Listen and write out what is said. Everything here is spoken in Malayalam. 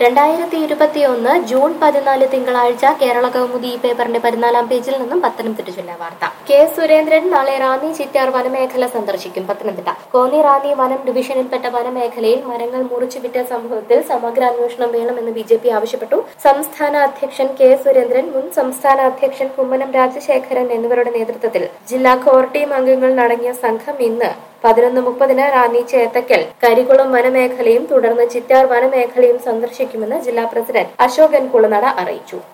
രണ്ടായിരത്തി ഇരുപത്തിയൊന്ന് ജൂൺ പതിനാല് തിങ്കളാഴ്ച കേരള കൗമുദി ഈ പേപ്പറിന്റെ പതിനാലാം പേജിൽ നിന്നും പത്തനംതിട്ട ജില്ലാ വാർത്ത കെ സുരേന്ദ്രൻ നാളെ റാന്നി ചിറ്റാർ വനമേഖല സന്ദർശിക്കും പത്തനംതിട്ട കോന്നി റാന്നി വനം ഡിവിഷനിൽപ്പെട്ട വനമേഖലയിൽ മരങ്ങൾ മുറിച്ചുവിറ്റ സംഭവത്തിൽ സമഗ്ര അന്വേഷണം വേണമെന്ന് ബി ജെ പി ആവശ്യപ്പെട്ടു സംസ്ഥാന അധ്യക്ഷൻ കെ സുരേന്ദ്രൻ മുൻ സംസ്ഥാന അധ്യക്ഷൻ കുമ്മനം രാജശേഖരൻ എന്നിവരുടെ നേതൃത്വത്തിൽ ജില്ലാ കോർ ടീം അംഗങ്ങൾ അടങ്ങിയ സംഘം ഇന്ന് പതിനൊന്ന് മുപ്പതിന് റാന്നി ചേത്തക്കൽ കരികുളം വനമേഖലയും തുടർന്ന് ചിറ്റാർ വനമേഖലയും സന്ദർശിക്കുമെന്ന് ജില്ലാ പ്രസിഡന്റ് അശോകൻ കുളനട അറിയിച്ചു